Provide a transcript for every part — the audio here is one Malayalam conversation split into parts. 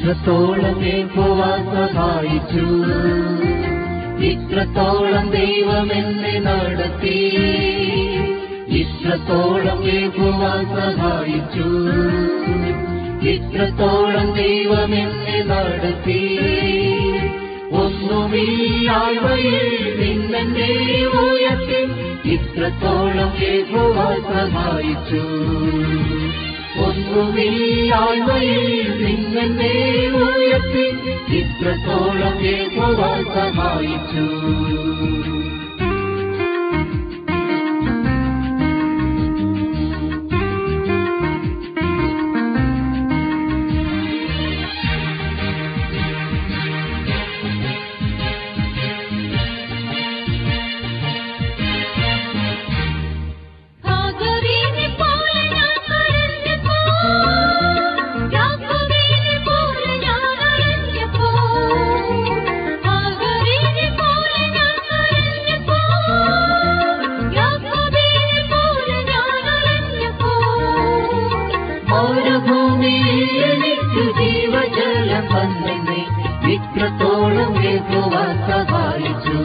ഇത്രത്തോളം യഹോവ സഹായിച്ചു ഇത്രത്തോളം ദൈവം എന്നെ നടത്തി ഇത്രത്തോളം യഹോവ സഹായിച്ചു ഇത്രത്തോളം ദൈവം എന്നെ നടത്തി ഒന്നുമില്ലായ്മയിൽ നിന്നെ ഉയർത്തി ഇത്രത്തോളം യഹോവ സഹായിച്ചു ഒന്നുമില്ലായ്മയിൽ നിന്നെ ഉയർത്തി ഇത്രത്തോളം യഹോവ സഹായിച്ചു ആഗരീനെ പോലെ ഞാൻ കരഞ്ഞപ്പോ യാക്കോബിനെ പോലെ ഞാൻ അലഞ്ഞപ്പോ ആഗരീനെ പോലെ ഞാൻ കരഞ്ഞപ്പോ യാക്കോബിനെ പോലെ ഞാൻ അലഞ്ഞപ്പോ മരുഭൂമിയിൽ എനിക്ക് ജീവജലം വന്നെന്നെ ഇത്രത്തോളം യഹോവ സഹായിച്ചു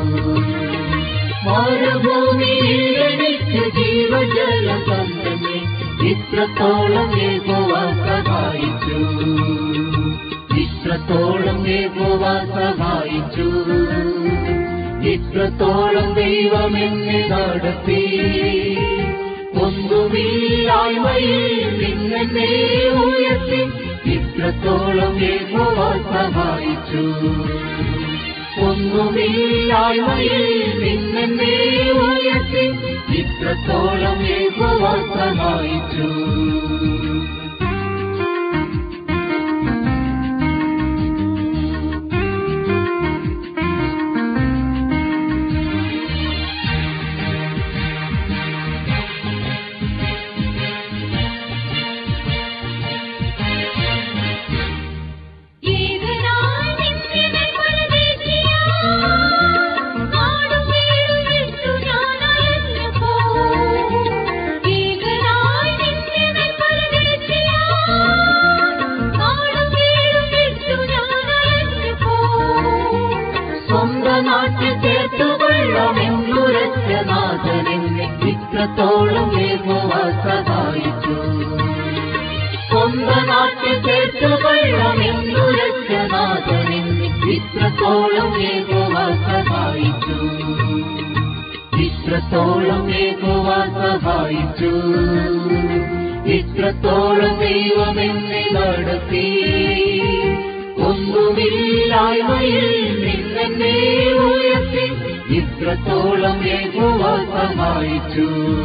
മരുഭൂമിയിൽ എനിക്ക് ജീവജലം വന്നെന്നെ ഇത്രത്തോളം യഹോവ സഹായിച്ചു ഇത്രത്തോളം യഹോവ സഹായിച്ചു ഇത്രത്തോളം ദൈവം എന്നെ നടത്തി ഒന്നുമില്ലായ്മയിൽ നിന്നെ ഉയർത്തി ഇത്രത്തോളം യഹോവ സഹായിച്ചു ഒന്നുമില്ലായ്മയിൽ നിന്നെ ഉയർത്തി ഇത്രത്തോളം യഹോവ സഹായിച്ചു ഏകനായി നിന്നെ പരദേശിയ നാടും വീടും വിട്ടു ഞാൻ അലഞ്ഞപ്പോ ഏകനായി നിന്നെ പരദേശിയ നാടും വീടും വിട്ടു ഞാൻ അലഞ്ഞപ്പോ സ്വന്തം നാട്ടിൽ ചേർത്തുകൊള്ളമെന്നുരച്ച നാഥനെന്നെ ഇത്രത്തോളം യഹോവ സഹായിച്ചു സ്വന്തം നാട്ടിൽ ചേർത്തുകൊള്ളമെന്നുരച്ച നാഥനെന്നെ ഇത്രത്തോളം യഹോവ സഹായിച്ചു ഇത്രത്തോളം യഹോവ സഹായിച്ചു ഇത്രത്തോളം ദൈവം എന്നെ നടത്തി ഒന്നുമില്ലായ്മയിൽ നിന്നെ ഉയർത്തി ഇത്രത്തോളം യഹോവ സഹായിച്ചു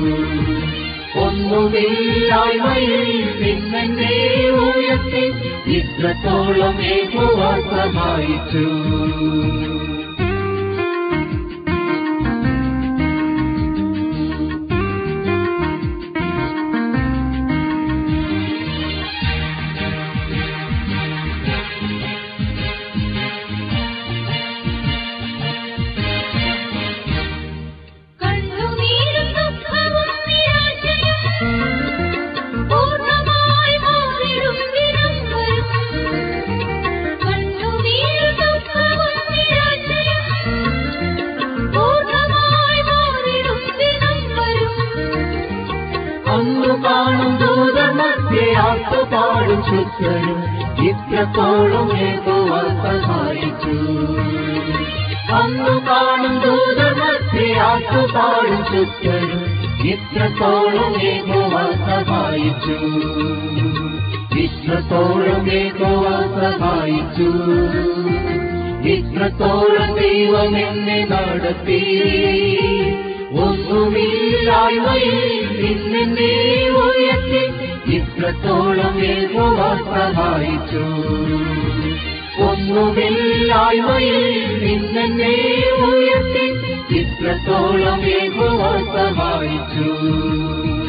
ഒന്നുമില്ലായ്മയിൽ നിന്നെ ഉയർത്തി ഇത്രത്തോളം യഹോവ സഹായിച്ചു കണ്ണുനീരും ദുഃഖവും നിരാശയും പൂർണ്ണമായി മാറിടും ദിനം വരും കണ്ണുനീരും ദുഃഖവും നിരാശയും പൂർണ്ണമായി മാറിടും ദിനം വരും അന്നു കാണും ദൂതമധ്യേ ആത്തു പാടും ശുദ്ധരും ഇത്രത്തോളം യഹോവ സഹായിച്ചു അന്നു കാണും ദൂതമധ്യേ ആത്തു പാടും ശുദ്ധരും ഇത്രത്തോളം യഹോവ സഹായിച്ചു ഇത്രത്തോളം യഹോവ സഹായിച്ചു ഇത്രത്തോളം ദൈവം എന്നെ നടത്തി ഒന്നുമില്ലായ്മയിൽ നിന്നെ ഉയർത്തി ഇത്രത്തോളം യഹോവ സഹായിച്ചു ഒന്നുമില്ലായ്മയിൽ നിന്നെ ഉയർത്തി ഇത്രത്തോളം യഹോവ സഹായിച്ചു